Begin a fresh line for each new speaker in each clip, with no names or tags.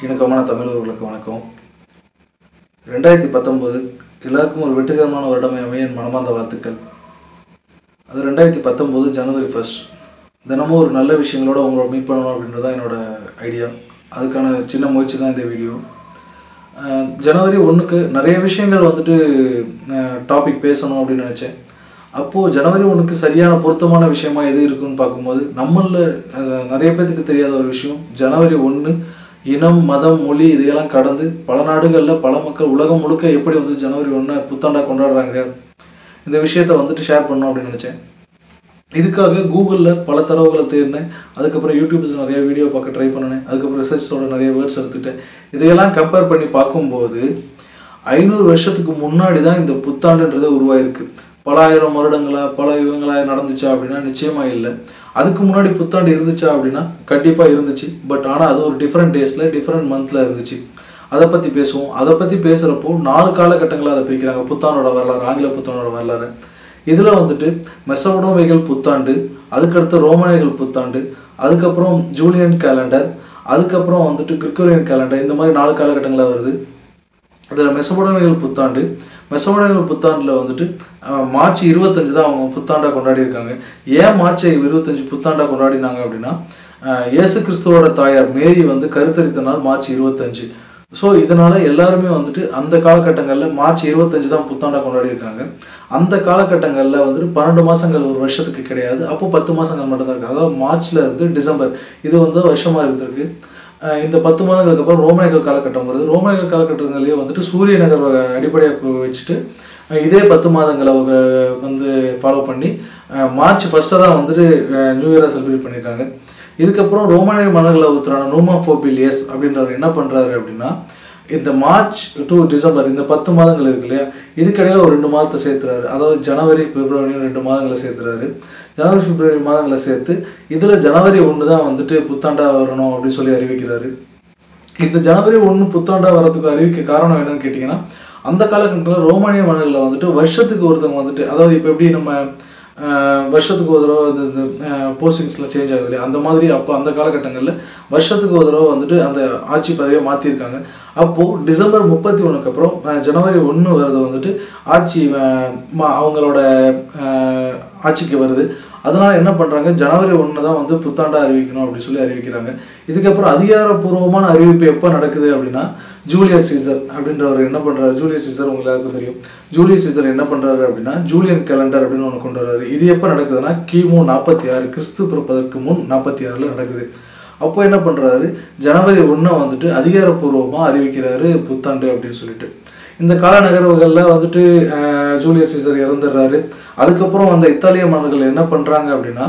இணக்கமான தமிழர்களுக்கு வணக்கம் ரெண்டாயிரத்தி பத்தொம்போது எல்லாருக்கும் ஒரு வெற்றிகரமான வருடமே அமைய என் மனமார்ந்த வாழ்த்துக்கள் அது ரெண்டாயிரத்தி பத்தொம்போது ஜனவரி ஃபர்ஸ்ட் தினமும் ஒரு நல்ல விஷயங்களோட உங்களோட மீட் பண்ணணும் அப்படின்றது தான் என்னோட ஐடியா அதுக்கான சின்ன முயற்சி தான் இந்த வீடியோ அஹ் ஜனவரி ஒன்றுக்கு நிறைய விஷயங்கள் வந்துட்டு டாபிக் பேசணும் அப்படின்னு நினச்சேன் அப்போது ஜனவரி ஒன்றுக்கு சரியான பொருத்தமான விஷயமா எது இருக்குன்னு பார்க்கும்போது நம்மளில் அஹ், நிறைய பேத்துக்கு தெரியாத ஒரு விஷயம் ஜனவரி ஒன்று இனம் மதம் மொழி இதையெல்லாம் கடந்து பல நாடுகளில் பல மக்கள் உலகம் முழுக்க எப்படி வந்து ஜனவரி ஒன்றை புத்தாண்டாக கொண்டாடுறாங்க இந்த விஷயத்த வந்துட்டு ஷேர் பண்ணணும் அப்படின்னு நினச்சேன் இதுக்காக கூகுளில் பல தரவுகளை தேடினேன் அதுக்கப்புறம் யூடியூப்ஸ் நிறைய வீடியோ பார்க்க ட்ரை பண்ணினேன் அதுக்கப்புறம் ரிசர்ச்சோட நிறைய வேர்ட்ஸ் எடுத்துக்கிட்டேன் இதையெல்லாம் கம்பேர் பண்ணி பார்க்கும்போது ஐநூறு வருஷத்துக்கு முன்னாடி தான் இந்த புத்தாண்டுன்றது உருவாயிருக்கு பல ஆயிரம் வருடங்களா பல யுகங்களா நடந்துச்சா அப்படின்னா நிச்சயமா இல்லை அதுக்கு முன்னாடி புத்தாண்டு இருந்துச்சா அப்படின்னா கண்டிப்பாக இருந்துச்சு பட் ஆனால் அது ஒரு டிஃப்ரெண்ட் டேஸில் டிஃப்ரெண்ட் மந்த்தில் இருந்துச்சு அதை பற்றி பேசுவோம் அதை பற்றி பேசுகிறப்போ நாலு காலகட்டங்களை அதை பிரிக்கிறாங்க புத்தாண்டோட வரலாறு ஆங்கில புத்தாண்டோட வரலாறு இதில் வந்துட்டு மெசோடோமைகள் புத்தாண்டு அதுக்கடுத்து ரோமானியர்கள் புத்தாண்டு அதுக்கப்புறம் ஜூலியன் கேலண்டர் அதுக்கப்புறம் வந்துட்டு கிரிகோரியன் கேலண்டர் இந்த மாதிரி நாலு காலகட்டங்களில் வருது இதில் மெசபோடமியல் புத்தாண்டு மெசபோடமியல் புத்தாண்டில் வந்துட்டு அஹ், மார்ச் இருபத்தஞ்சு தான் அவங்க புத்தாண்டாக கொண்டாடியிருக்காங்க ஏன் மார்ச் இருபத்தஞ்சு புத்தாண்டாக கொண்டாடினாங்க அப்படின்னா அஹ், இயேசு கிறிஸ்துவோட தாயார் மேரி வந்து கருத்தரித்த நாள் மார்ச் இருபத்தஞ்சு ஸோ இதனால எல்லாருமே வந்துட்டு அந்த காலகட்டங்களில் மார்ச் இருபத்தஞ்சு தான் புத்தாண்டாக கொண்டாடியிருக்காங்க அந்த காலகட்டங்களில் வந்துட்டு பன்னெண்டு மாதங்கள் ஒரு வருஷத்துக்கு கிடையாது அப்போ பத்து மாதங்கள் மட்டும்தான் இருக்குது அதாவது மார்ச்ல இருந்து டிசம்பர் இது வந்து வருஷமாக இருந்திருக்கு அஹ் இந்த பத்து மாதங்களுக்கு அப்புறம் ரோமானியர்கள் காலகட்டம் வருது ரோமானியர்கள் காலகட்டங்கள்லேயே வந்துட்டு சூரிய நகர் அடிப்படையாக வச்சுட்டு அஹ் இதே பத்து மாதங்களை அவங்க வந்து ஃபாலோ பண்ணி அஹ் மார்ச் ஃபஸ்ட்டாக தான் வந்துட்டு நியூ இயராக செலிப்ரேட் பண்ணியிருக்காங்க இதுக்கப்புறம் ரோமானிய மன்னர்களை ஒருத்தரான நூமா போபிலியஸ் அப்படின்றவர் என்ன பண்ணுறாரு அப்படின்னா இந்த மார்ச் டு டிசம்பர் இந்த பத்து மாதங்கள் இருக்கு இல்லையா இதுக்கடையில் ஒரு ரெண்டு மாதத்தை சேர்த்துறாரு அதாவது ஜனவரி பிப்ரவரியும் ரெண்டு மாதங்களை சேர்த்துறாரு ஜனவரி பிப்ரவரி மாதங்களை சேர்த்து இதில் ஜனவரி ஒன்று தான் வந்துட்டு புத்தாண்டா வரணும் அப்படின்னு சொல்லி அறிவிக்கிறாரு இந்த ஜனவரி ஒன்று புத்தாண்டா வரதுக்கு அறிவிக்க காரணம் என்னன்னு கேட்டிங்கன்னா அந்த காலகட்டத்தில் ரோமானிய மன்னர்களில் வந்துட்டு வருஷத்துக்கு ஒருத்தவங்க வந்துட்டு அதாவது இப்போ எப்படி நம்ம ஆஹ், வருஷத்துக்கு ஒரு தடவை இந்த இந்த போஸ்டிங்ஸ்லாம் சேஞ்ச் ஆகுது இல்லையா அந்த மாதிரி அப்போ அந்த காலகட்டங்களில் வருஷத்துக்கு ஒரு தடவை வந்துட்டு அந்த ஆட்சி பதவியை மாற்றிருக்காங்க அப்போது டிசம்பர் முப்பத்தி ஒன்றுக்கு அப்புறம் ஆஹ், ஜனவரி ஒன்று வர்றது வந்துட்டு ஆட்சி ஆஹ், மா- அவங்களோட ஆஹ், ஆட்சிக்கு வருது அதனால என்ன பண்ணுறாங்க ஜனவரி ஒன்று தான் வந்து புத்தாண்டா அறிவிக்கணும் அப்படின்னு சொல்லி அறிவிக்கிறாங்க இதுக்கப்புறம் அதிகாரப்பூர்வமான அறிவிப்பு எப்போ நடக்குது அப்படின்னா ஜூலியஸ் சீசர் அப்படின்றவர் என்ன பண்ணுறாரு ஜூலியஸ் சீசர் உங்களுக்கு எல்லாருக்கும் தெரியும் ஜூலியஸ் சீசர் என்ன பண்ணுறாரு அப்படின்னா ஜூலியன் கேலண்டர் அப்படின்னு ஒன்று கொண்டு வர்றாரு இது எப்போ நடக்குதுன்னா கிமு நாற்பத்தி ஆறு கிறிஸ்து பிறப்பதற்கு முன் நாற்பத்தி ஆறில் நடக்குது அப்போ என்ன பண்ணுறாரு ஜனவரி ஒன்றை வந்துட்டு அதிகாரப்பூர்வமாக அறிவிக்கிறாரு புத்தாண்டு அப்படின்னு சொல்லிட்டு இந்த கால நகர்வுகளில் வந்துட்டு அஹ், ஜூலியஸ் சீசர் இறந்துடுறாரு அதுக்கப்புறம் அந்த இத்தாலிய மன்னர்கள் என்ன பண்ணுறாங்க அப்படின்னா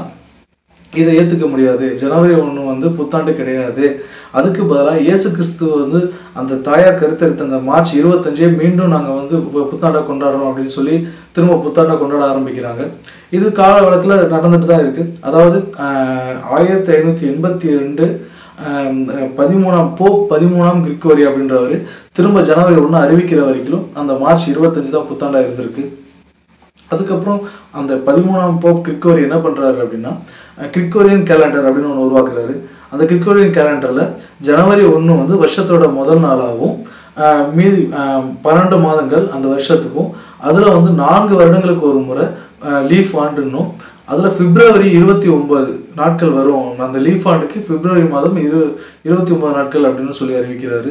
இதை ஏற்றுக்க முடியாது ஜனவரி ஒன்று வந்து புத்தாண்டு கிடையாது அதுக்கு பதிலாக இயேசு கிறிஸ்து வந்து அந்த தாயார் கருத்தரித்த அந்த மார்ச் இருபத்தஞ்சே மீண்டும் நாங்கள் வந்து பு- புத்தாண்டை கொண்டாடுறோம் அப்படின்னு சொல்லி திரும்ப புத்தாண்டை கொண்டாட ஆரம்பிக்கிறாங்க இது கால வழக்கில் நடந்துட்டு தான் இருக்குது அதாவது ஆஹ், ஆயிரத்தி ஐநூற்றி எண்பத்தி ரெண்டு ஆம், அஹ், பதிமூணாம் போப் பதிமூணாம் கிரிக்கோரி அப்படின்றவர் திரும்ப ஜனவரி ஒன்று அறிவிக்கிற வரைக்கும் அந்த மார்ச் இருபத்தஞ்சு தான் புத்தாண்டா இருந்திருக்கு அதுக்கப்புறம் அந்த பதிமூணாம் போப் கிரிக்கோரி என்ன பண்ணுறாரு அப்படின்னா அஹ், கிரிக்கோரியன் கேலண்டர் அப்படின்னு ஒன்று உருவாக்குறாரு அந்த கிரிக்கோரியன் கேலண்டரில் ஜனவரி ஒன்று வந்து வருஷத்தோட முதல் நாளாகவும் அஹ், மீதி அஹ், பன்னெண்டு மாதங்கள் அந்த வருஷத்துக்கும் அதில் வந்து நான்கு வருடங்களுக்கு ஒரு முறை லீஃப் ஆண்டுன்னும் அதில் பிப்ரவரி இருபத்தி ஒன்பது நாட்கள் வரும் அந்த லீஃப் ஆண்டுக்கு பிப்ரவரி மாதம் இரு இருபத்தி ஒன்பது நாட்கள் அப்படின்னு சொல்லி அறிவிக்கிறாரு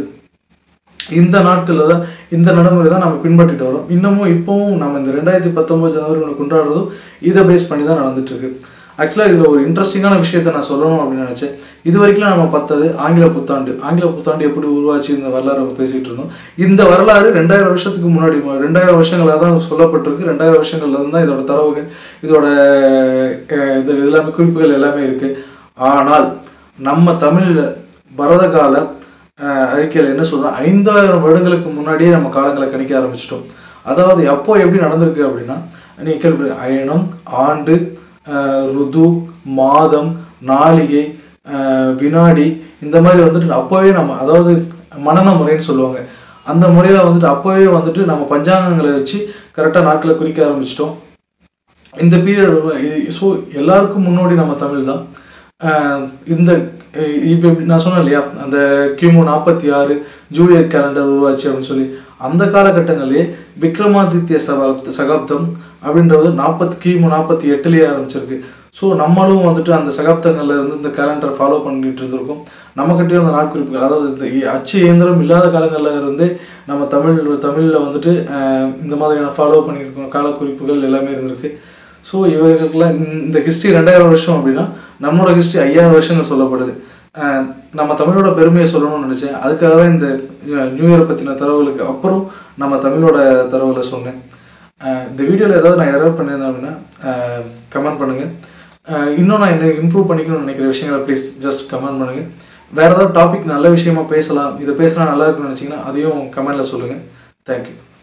இந்த நாட்களில் தான் இந்த நடைமுறை தான் நம்ம பின்பற்றிட்டு வரோம் இன்னமும் இப்போவும் நம்ம இந்த ரெண்டாயிரத்தி பத்தொம்போது ஜனவரி ஒன்று கொண்டாடுறதும் இதை பேஸ் பண்ணி தான் நடந்துட்டு இருக்கு ஆக்சுவலாக இதில் ஒரு இன்ட்ரெஸ்டிங்கான விஷயத்தை நான் சொல்லணும் அப்படின்னு நினச்சேன் இது வரைக்கும் நம்ம பார்த்தது ஆங்கில புத்தாண்டு ஆங்கில புத்தாண்டு எப்படி உருவாச்சு இந்த வரலாறு நம்ம பேசிகிட்டு இருந்தோம் இந்த வரலாறு ரெண்டாயிரம் வருஷத்துக்கு முன்னாடி ரெண்டாயிரம் வருஷங்களாக தான் சொல்லப்பட்டிருக்கு ரெண்டாயிரம் வருஷங்கள்ல இருந்து தான் இதோட தரவுகள் இதோட அஹ், இது எல்லாமே குறிப்புகள் எல்லாமே இருக்குது ஆனால் நம்ம தமிழில் பரதகால அஹ், அறிக்கையில் என்ன சொல்றோம் ஐந்தாயிரம் வருடங்களுக்கு முன்னாடியே நம்ம காலங்களை கணிக்க ஆரம்பிச்சிட்டோம் அதாவது எப்போ எப்படி நடந்திருக்கு அப்படின்னா நீங்கள் கேள்வி அயனம் ஆண்டு அஹ், ருது மாதம் நாளிகை அஹ், வினாடி இந்த மாதிரி வந்துட்டு அப்போவே நம்ம அதாவது மனன முறைன்னு சொல்லுவாங்க அந்த முறையில் வந்துட்டு அப்போவே வந்துட்டு நம்ம பஞ்சாங்கங்களை வச்சு கரெக்டாக நாட்களை குறிக்க ஆரம்பிச்சிட்டோம் இந்த பீரியட் ஸோ எல்லாருக்கும் முன்னோடி நம்ம தமிழ் தான் ஆஹ் இந்த இப்போ நான் சொன்னேன் இல்லையா அந்த கிமு நாற்பத்தி ஆறு ஜூலியட் கேலண்டர் உருவாச்சு அப்படின்னு சொல்லி அந்த காலகட்டங்களிலே விக்ரமாதித்ய சகாப்த சகாப்தம் அப்படின்றது நாற்பத்தி கிமு நாற்பத்தி எட்டுலேயே ஆரம்பிச்சிருக்கு ஸோ நம்மளும் வந்துட்டு அந்த சகாப்தங்கள்ல இருந்து இந்த கேலண்டரை ஃபாலோ பண்ணிட்டு இருந்திருக்கோம் நம்மக்கிட்டேயும் அந்த நாட்குறிப்புகள் அதாவது இந்த இ- அச்சு இயந்திரம் இல்லாத காலங்களில் இருந்தே நம்ம தமிழ் தமிழில் வந்துட்டு அஹ், இந்த மாதிரியான ஃபாலோ பண்ணியிருக்கோம் காலக்குறிப்புகள் எல்லாமே இருந்திருக்கு ஸோ இவர்களுக்கெல்லாம் இந்த ஹிஸ்ட்ரி ரெண்டாயிரம் வருஷம் அப்படின்னா நம்மளோட ஹிஸ்ட்ரி ஐயாயிரம் வருஷங்கள் சொல்லப்படுது அஹ் நம்ம தமிழோட பெருமையை சொல்லணும்னு நினச்சேன் அதுக்காக தான் இந்த அஹ், நியூ இயரை பற்றின தரவுகளுக்கு அப்புறம் நம்ம தமிழோட தரவுகளை சொன்னேன் அஹ், இந்த வீடியோவில் ஏதாவது நான் எரர் பண்ணியிருந்தேன் அப்படின்னா கமெண்ட் பண்ணுங்கள் இன்னும் நான் என்ன இம்ப்ரூவ் பண்ணிக்கணும்னு நினைக்கிற விஷயங்களை ப்ளீஸ் ஜஸ்ட் கமெண்ட் பண்ணுங்கள் வேறு ஏதாவது டாபிக் நல்ல விஷயமா பேசலாம் இதை பேசினா நல்லா இருக்கும்னு நினச்சிங்கன்னா அதையும் கமெண்டில் சொல்லுங்கள் தேங்க்யூ